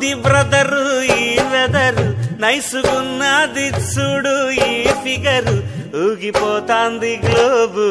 బాగుంది బ్రదరు ఈ వెదరు నైసుగున్నది చూడు ఈ ఫిగరు ఊగిపోతాంది గ్లోబు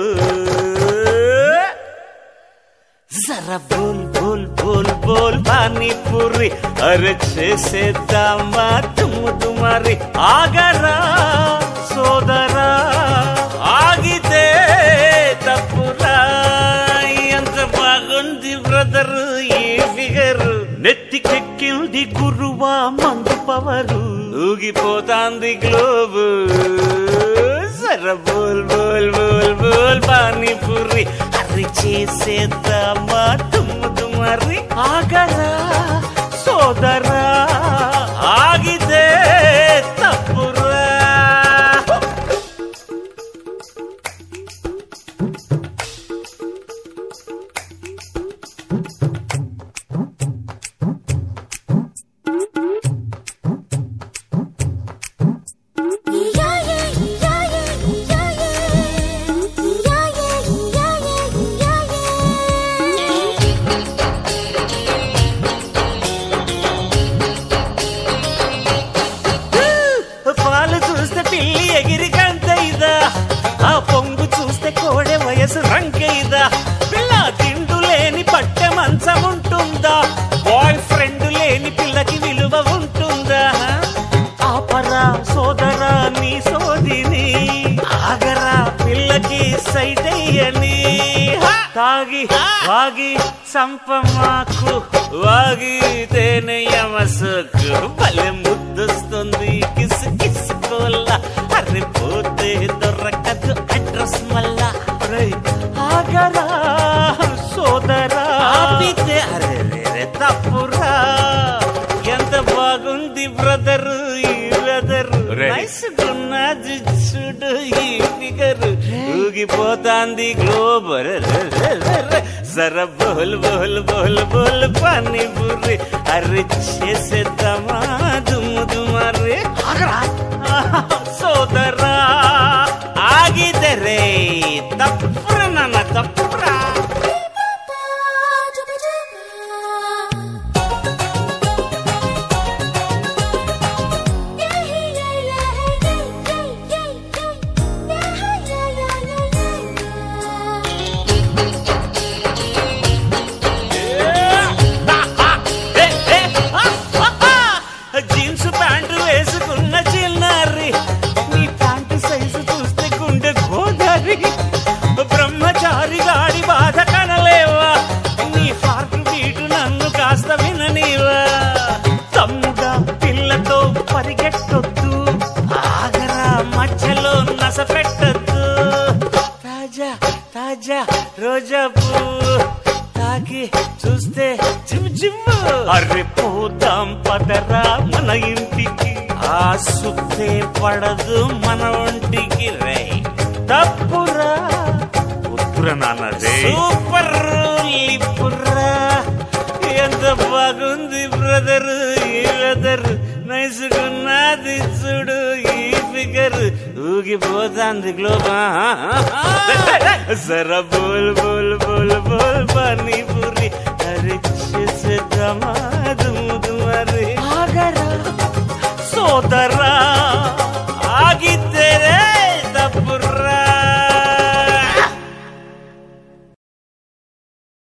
జర బోల్ బోల్ బోల్ బోల్ పానీపూరి అరే చేసేద్దామా తుమ్ము తుమారి ఆగరా సోదరా ఆగితే తప్పురా ఎంత బాగుంది బ్రదర్ ఈ ఫిగర్ నెత్తికెక్కింది గురువా మందు పవరు ఊగిపోతాంది గ్లోబు సర బోల్ బోల్ బోల్ బోల్ పానీపూరి అరి చేసేద్దామా తుమ్ము తుమరి ఆగరా సోదరా ఆగితే తప్పురా పాలు చూస్తే పిల్లి ఎగిరి కంతైదా ఆ పొంగు చూస్తే కోడె వయసు రంకైదా పిల్ల తిండు లేని పట్టె మంచం ఉంటుందా బాయ్ ఫ్రెండ్ లేని పిల్లకి విలువ ఉంటుందా ఆపరా సోదరా నీ సోదిని ఆగరా పిల్లకి సైట్ అయ్యని తాగి వాగి చంపమాకు వాగితేనే యమసుకు భలే ముద్దొస్తుంది కిసు కిసుకోల్ల అరే పోతే దొరకదు అడ్రస్ మళ్ళా రై ఆగరా సోదరా ఆపితే అరే రే తప్పురా ఎంత బాగుంది బ్రదర్ ఈ వెదర్ రే. నైస్గున్నది చూడు ఈ ఫిగర్ ఊగిపోతాంది గ్లోబర్ జర బోల్ బోల్ బోల్ బోల్ పానీ బుర్రి అర్రి చేసేద్దామా దుమ్ము దుమారి సోదరా ఆగిదరే తప్పురా నాన్న తప్పురా జీన్స్ ప్యాంటు వేసుకున్న చిన్నారి నీ ప్యాంటు సైజు చూస్తే గుండె గోదారి బ్రహ్మచారి గాడి బాధ కనలేవా నీ హార్ట్ బీటు నన్ను కాస్త విననీవా తమ్ముడా పిల్లతో పరిగెట్టొద్దు ఆగరా మధ్యలో నస పెట్టద్దు తాజా తాజా రోజా పువ్వు తాకి చూస్తే జిమ్ జిమ్ అర్రె పోదాం పదరా మన ఇంటికి ఆ సుత్తే పడదు మన ఒంటికి రే తప్పురా వద్దురా నాన్న రే సూపర్ లిప్పురా ఎంత బాగుంది బ్రదర్ ఈ వెదర్ నైసుకున్నది చూడు ఈ ఫిగర్ ఊగిపోతాంది గ్లోబా జర బోల్ బోల్ బోల్ బోల్ బోల్